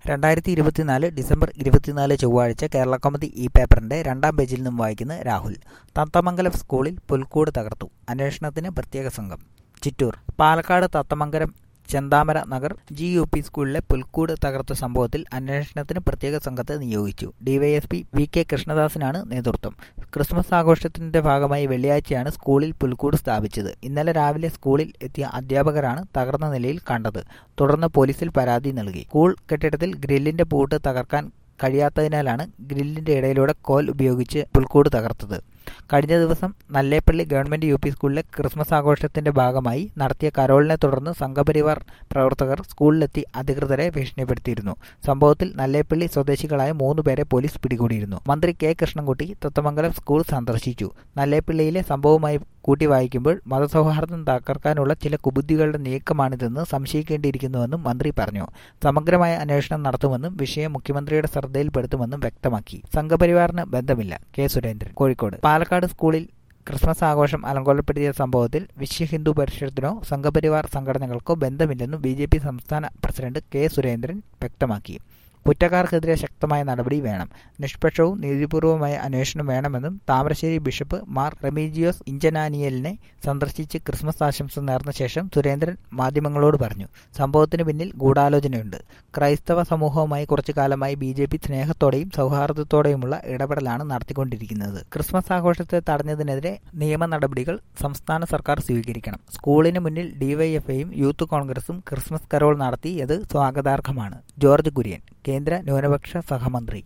രണ്ടായിരത്തി ഇരുപത്തിനാല് ഡിസംബർ ഇരുപത്തിനാല് ചൊവ്വാഴ്ച കേരള കൗമുദി ഈ പേപ്പറിന്റെ രണ്ടാം പേജിൽ നിന്നും വായിക്കുന്ന രാഹുൽ തത്തമംഗലം സ്കൂളിൽ പുൽക്കൂട് തകർത്തു അന്വേഷണത്തിന് പ്രത്യേക സംഘം Chittur Palakkad Thathamangalam Chenthamara Nagar G U P സ്കൂളിലെ പുൽക്കൂട് തകർത്ത സംഭവത്തിൽ അന്വേഷണത്തിന് പ്രത്യേക സംഘത്തെ നിയോഗിച്ചു ഡിവൈഎസ്പി വി കെ കൃഷ്ണദാസിനാണ് നേതൃത്വം ക്രിസ്മസ് ആഘോഷത്തിന്റെ ഭാഗമായി വെള്ളിയാഴ്ചയാണ് സ്കൂളിൽ പുൽക്കൂട് സ്ഥാപിച്ചത് ഇന്നലെ രാവിലെ സ്കൂളിൽ എത്തിയ അധ്യാപകരാണ് തകർന്ന നിലയിൽ കണ്ടത് തുടർന്ന് പോലീസിൽ പരാതി നൽകി സ്കൂൾ കെട്ടിടത്തിൽ ഗ്രില്ലിന്റെ പൂട്ട് തകർക്കാൻ കഴിയാത്തതിനാലാണ് ഗ്രില്ലിന്റെ ഇടയിലൂടെ കോൽ ഉപയോഗിച്ച് പുൽക്കൂട് തകർത്തത് കഴിഞ്ഞ ദിവസം നല്ലേപ്പള്ളി ഗവൺമെന്റ് യു പി സ്കൂളിലെ ക്രിസ്മസ് ആഘോഷത്തിന്റെ ഭാഗമായി നടത്തിയ കരോളിനെ തുടർന്ന് സംഘപരിവാർ പ്രവർത്തകർ സ്കൂളിലെത്തി അധികൃതരെ ഭീഷണിപ്പെടുത്തിയിരുന്നു സംഭവത്തിൽ നല്ലേപ്പള്ളി സ്വദേശികളായ മൂന്ന് പേരെ പോലീസ് പിടികൂടിയിരുന്നു മന്ത്രി കെ കൃഷ്ണൻകുട്ടി തത്തമംഗലം സ്കൂൾ സന്ദർശിച്ചു നല്ലേപ്പള്ളിയിലെ സംഭവവുമായി കൂട്ടി വായിക്കുമ്പോൾ മതസൗഹാർദ്ദം തകർക്കാനുള്ള ചില കുബുദ്ധികളുടെ നീക്കമാണിതെന്ന് സംശയിക്കേണ്ടിയിരിക്കുന്നുവെന്നും മന്ത്രി പറഞ്ഞു സമഗ്രമായ അന്വേഷണം നടത്തുമെന്നും വിഷയം മുഖ്യമന്ത്രിയുടെ ശ്രദ്ധയിൽപ്പെടുത്തുമെന്നും വ്യക്തമാക്കി സംഘപരിവാറിന് ബന്ധമില്ല കെ സുരേന്ദ്രൻ കോഴിക്കോട് പാലക്കാട് സ്കൂളിൽ ക്രിസ്മസ് ആഘോഷം അലങ്കോലപ്പെടുത്തിയ സംഭവത്തിൽ വിശ്വ ഹിന്ദു പരിഷത്തിനോ സംഘപരിവാർ സംഘടനകൾക്കോ ബന്ധമില്ലെന്നും ബി സംസ്ഥാന പ്രസിഡന്റ് കെ സുരേന്ദ്രൻ വ്യക്തമാക്കി കുറ്റക്കാർക്കെതിരെ ശക്തമായ നടപടി വേണം നിഷ്പക്ഷവും നീതിപൂർവമായ അന്വേഷണം വേണമെന്നും താമരശ്ശേരി ബിഷപ്പ് മാർ റെമീജിയോസ് ഇഞ്ചനാനിയലിനെ സന്ദർശിച്ച് ക്രിസ്മസ് ആശംസ നേർന്ന ശേഷം സുരേന്ദ്രൻ മാധ്യമങ്ങളോട് പറഞ്ഞു സംഭവത്തിന് പിന്നിൽ ഗൂഢാലോചനയുണ്ട് ക്രൈസ്തവ സമൂഹവുമായി കുറച്ചു കാലമായി ബി ജെ പി സ്നേഹത്തോടെയും സൗഹാർദ്ദത്തോടെയുമുള്ള ഇടപെടലാണ് നടത്തിക്കൊണ്ടിരിക്കുന്നത് ക്രിസ്മസ് ആഘോഷത്തെ തടഞ്ഞതിനെതിരെ നിയമ നടപടികൾ സംസ്ഥാന സർക്കാർ സ്വീകരിക്കണം സ്കൂളിന് മുന്നിൽ ഡിവൈഎഫ്ഐയും യൂത്ത് കോൺഗ്രസും ക്രിസ്മസ് കരോൾ നടത്തി അത് സ്വാഗതാർഹമാണ് ജോർജ് കുര്യൻ കേന്ദ്ര ന്യൂനപക്ഷ സഹമന്ത്രി